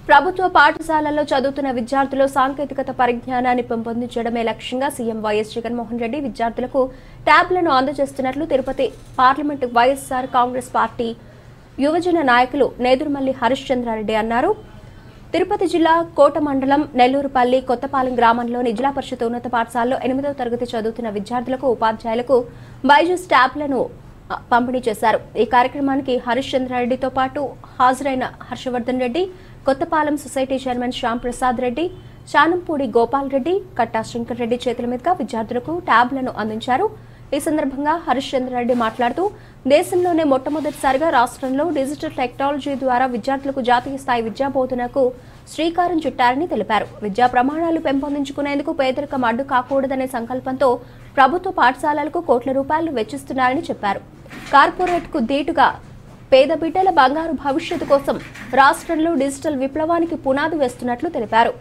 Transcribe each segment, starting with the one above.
ప్రభుత్వ పాఠశాలల్లో చదువుతున్న విద్యార్థులు సాంకేతికత పరిజ్ఞానాన్ని పెంపొందించడమే లక్ష్యంగా సీఎం వైఎస్ జగన్మోహన్ రెడ్డి విద్యార్థులకు ట్యాబ్లను అందజేస్తున్నట్లు Tirupati parliament YSR Congress party యువజన నాయకులు నేదురుమల్లి హరిశ్చంద్రారెడ్డి అన్నారు తిరుపతి జిల్లా కోట మండలం నెల్లూరుపల్లి కొత్తపాలెం గ్రామంలోని జిల్లా పరిషత్ ఉన్నత పాఠశాలలో ఎనిమిదవ తరగతి చదువుతున్న విద్యార్థులకు ఉపాధ్యాయులకు బైజూస్ ట్యాబ్లను ఆ, పంపిణీ చేశారు ఈ కార్యక్రమానికి హరీష్ చంద్రారెడ్డితో పాటు హాజరైన హర్షవర్ధన్ రెడ్డి కొత్తపాలెం సొసైటీ చైర్మన్ శ్యామ్ ప్రసాద్ రెడ్డి చానంపూడి గోపాల్ రెడ్డి కట్టా శంకర్ రెడ్డి చేతుల మీదుగా విద్యార్థులకు ట్యాబ్లను అందించారు ఈ సందర్భంగా హరీష్ చంద్రారెడ్డి మాట్లాడుతూ దేశంలోనే మొట్టమొదటిసారిగా రాష్ట్రంలో డిజిటల్ టెక్నాలజీ ద్వారా విద్యార్థులకు జాతీయ స్థాయి విద్యా బోధనకు శ్రీకారం చుట్టారని తెలిపారు విద్యా ప్రమాణాలు పెంపొందించుకునేందుకు పేదరికం అడ్డు కాకూడదనే సంకల్పంతో ప్రభుత్వ పాఠశాలలకు కోట్ల రూపాయలు వెచ్చిస్తున్నారని చెప్పారు కార్పొరేట్ కు ధీటుగా పేద బిడ్డల బంగారు భవిష్యత్తు కోసం రాష్ట్రంలో డిజిటల్ విప్లవానికి పునాది వేస్తున్నట్లు తెలిపారు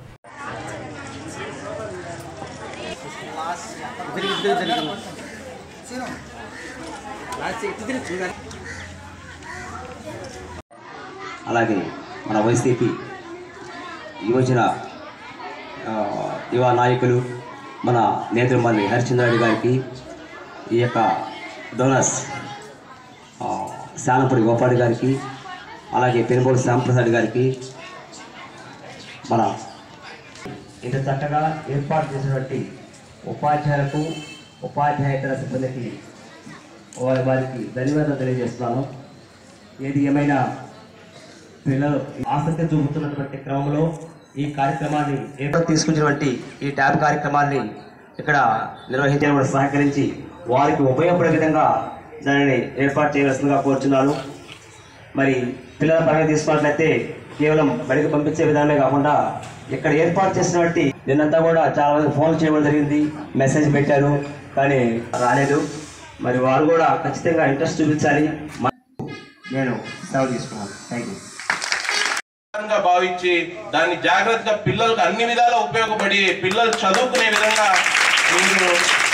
అలాగే మన వైసీపీ యువజన ఆ, యువ నాయకులు మన నేతృమల్లి హరిచంద్రారెడ్డి గారికి ఈ యొక్క డోనర్స్ ఆ, శానంపూడి గోపాల్ గారికి అలాగే పెనుబోలు శ్యాంప్రసాద్ గారికి మన ఇంత చక్కగా ఏర్పాటు చేసినటువంటి ఉపాధ్యాయులకు ఉపాధ్యాయేతర సిబ్బందికి వారి వారికి ధన్యవాదాలు తెలియజేస్తున్నాను ఏది ఏమైనా పిల్లలు ఆసక్తి చూపుతున్నటువంటి క్రమంలో ఈ కార్యక్రమాన్ని ఏర్పాటు తీసుకొచ్చినటువంటి ఈ ట్యాబ్ కార్యక్రమాన్ని ఇక్కడ నిర్వహించడం కూడా సహకరించి వారికి ఉపయోగపడే విధంగా దానిని ఏర్పాటు చేయవలసిందిగా కోరుచున్నాను మరి పిల్లల పరంగా తీసుకున్నట్లయితే కేవలం బడికి పంపించే విధానమే కాకుండా ఇక్కడ ఏర్పాటు చేసినటువంటి నిన్నంతా కూడా చాలా మంది ఫోన్ చేయడం జరిగింది మెసేజ్ పెట్టారు కానీ రాలేదు మరి వారు కూడా ఖచ్చితంగా ఇంట్రెస్ట్ చూపించాలి మ- నేను సెలవు తీసుకున్నాను థ్యాంక్ యూ గా భావించి దాన్ని జాగ్రత్తగా పిల్లలకు అన్ని విధాలా ఉపయోగపడి పిల్లలు చదువుకునే విధంగా మీరు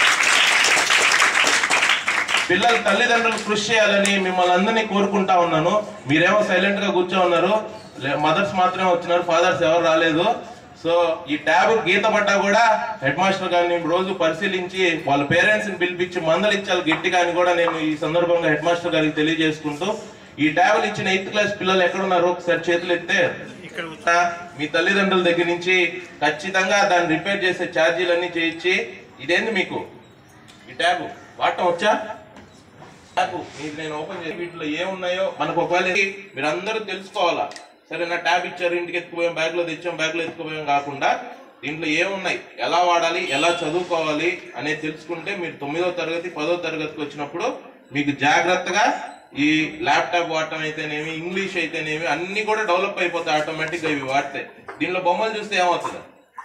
పిల్లల తల్లిదండ్రులు కృషి చేయాలని మిమ్మల్ని అందరినీ కోరుకుంటా ఉన్నాను మీరేమో సైలెంట్ గా కూర్చో ఉన్నారు మదర్స్ మాత్రమే వచ్చినారు ఫాదర్స్ ఎవరు రాలేదు సో ఈ ట్యాబ్ గీత పట్టా కూడా హెడ్ మాస్టర్ గారిని రోజు పరిశీలించి వాళ్ళ పేరెంట్స్ ని పిలిపించి మందలించాలి గట్టిగా అని కూడా నేను ఈ సందర్భంగా హెడ్ మాస్టర్ గారికి తెలియజేసుకుంటూ ఈ ట్యాబ్లు ఇచ్చిన ఎయిత్ క్లాస్ పిల్లలు ఎక్కడున్నారో ఒకసారి చేతులు ఎత్తే మీ తల్లిదండ్రుల దగ్గర నుంచి ఖచ్చితంగా దాన్ని రిపేర్ చేసే ఛార్జీలన్నీ చేయించి ఇదేంది మీకు ఈ ట్యాబ్ వాడటం వచ్చా ట్యాబ్ మీకు నేను ఓపెన్ చేసి వీటిలో ఏమున్నాయో మనకు ఒకవేళ మీరు అందరూ తెలుసుకోవాలా సరే నా ట్యాబ్ ఇచ్చారు ఇంటికి ఎత్తుకుపోయాం బ్యాగ్ లో తెచ్చాం బ్యాగ్ లో ఎత్తుకుపోయాం కాకుండా దీంట్లో ఏమున్నాయి ఎలా వాడాలి ఎలా చదువుకోవాలి అనేది తెలుసుకుంటే మీరు తొమ్మిదో తరగతి పదో తరగతికి వచ్చినప్పుడు మీకు జాగ్రత్తగా ఈ ల్యాప్టాప్ వాడటం అయితేనేమి ఇంగ్లీష్ అయితేనేమి అన్ని కూడా డెవలప్ అయిపోతాయి ఆటోమేటిక్ గా ఇవి వాడితే దీనిలో బొమ్మలు చూస్తే ఏమవుతుంది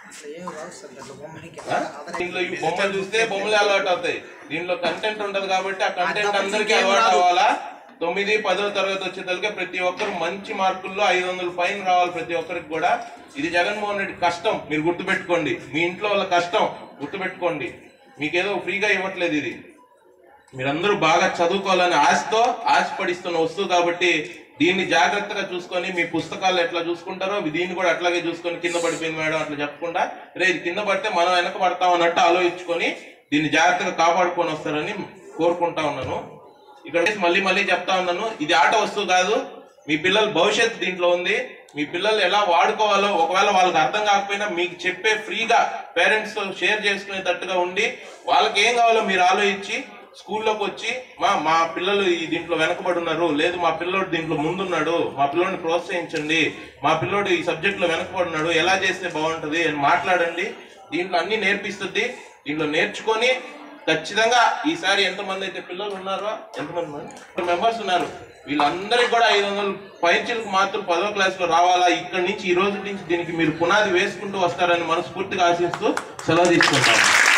ఆ? దీంట్లో ఈ బొమ్మలు చూస్తే బొమ్మలు అలవాటు అవుతాయి దీంట్లో కంటెంట్ ఉంటది కాబట్టి ఆ కంటెంట్ అందరికీ అలవాటు అవ్వాలా తొమ్మిది పదో తరగతి వచ్చేసరికి ప్రతి ఒక్కరు మంచి మార్కుల్లో ఐదు వందల పైన రావాలి ప్రతి ఒక్కరికి కూడా ఇది జగన్మోహన్ రెడ్డి కష్టం మీరు గుర్తుపెట్టుకోండి మీ ఇంట్లో వాళ్ళ కష్టం గుర్తుపెట్టుకోండి మీకేదో ఫ్రీగా ఇవ్వట్లేదు ఇది మీరందరూ బాగా చదువుకోవాలని ఆశతో ఆశపడిస్తున్న వస్తువు కాబట్టి దీన్ని జాగ్రత్తగా చూసుకొని మీ పుస్తకాలు ఎట్లా చూసుకుంటారో దీన్ని కూడా అట్లాగే చూసుకొని కింద పడిపోయింది మేడం అట్లా చెప్పకుండా రే ఇది కింద పడితే మనం వెనక పడతాం అన్నట్టు ఆలోచించుకొని దీన్ని జాగ్రత్తగా కాపాడుకొని వస్తారని కోరుకుంటా ఉన్నాను ఇక్కడ మళ్ళీ మళ్ళీ చెప్తా ఉన్నాను ఇది ఆట వస్తువు కాదు మీ పిల్లల భవిష్యత్తు దీంట్లో ఉంది మీ పిల్లలు ఎలా వాడుకోవాలో ఒకవేళ వాళ్ళకి అర్థం కాకపోయినా మీకు చెప్పే ఫ్రీగా పేరెంట్స్ తో షేర్ చేసుకునేటట్టుగా ఉండి వాళ్ళకి ఏం కావాలో మీరు ఆలోచించి స్కూల్లోకి వచ్చి మా మా పిల్లలు ఈ దీంట్లో వెనకబడి ఉన్నారు లేదు మా పిల్లోడు దీంట్లో ముందున్నాడు మా పిల్లోడిని ప్రోత్సహించండి మా పిల్లోడు ఈ సబ్జెక్ట్ లో వెనకబడి ఉన్నాడు ఎలా చేస్తే బాగుంటది అని మాట్లాడండి దీంట్లో అన్ని నేర్పిస్తుంది దీంట్లో నేర్చుకొని ఖచ్చితంగా ఈసారి ఎంతమంది అయితే పిల్లలు ఉన్నారో ఎంతమంది మెంబర్స్ ఉన్నారు వీళ్ళందరికీ కూడా ఐదు వందల పైచలకు మాత్రం పదో క్లాస్ లో రావాలా ఇక్కడ నుంచి ఈ రోజు నుంచి దీనికి మీరు పునాది వేసుకుంటూ వస్తారని మనస్ఫూర్తిగా ఆశిస్తూ సెలవు తీసుకుంటాము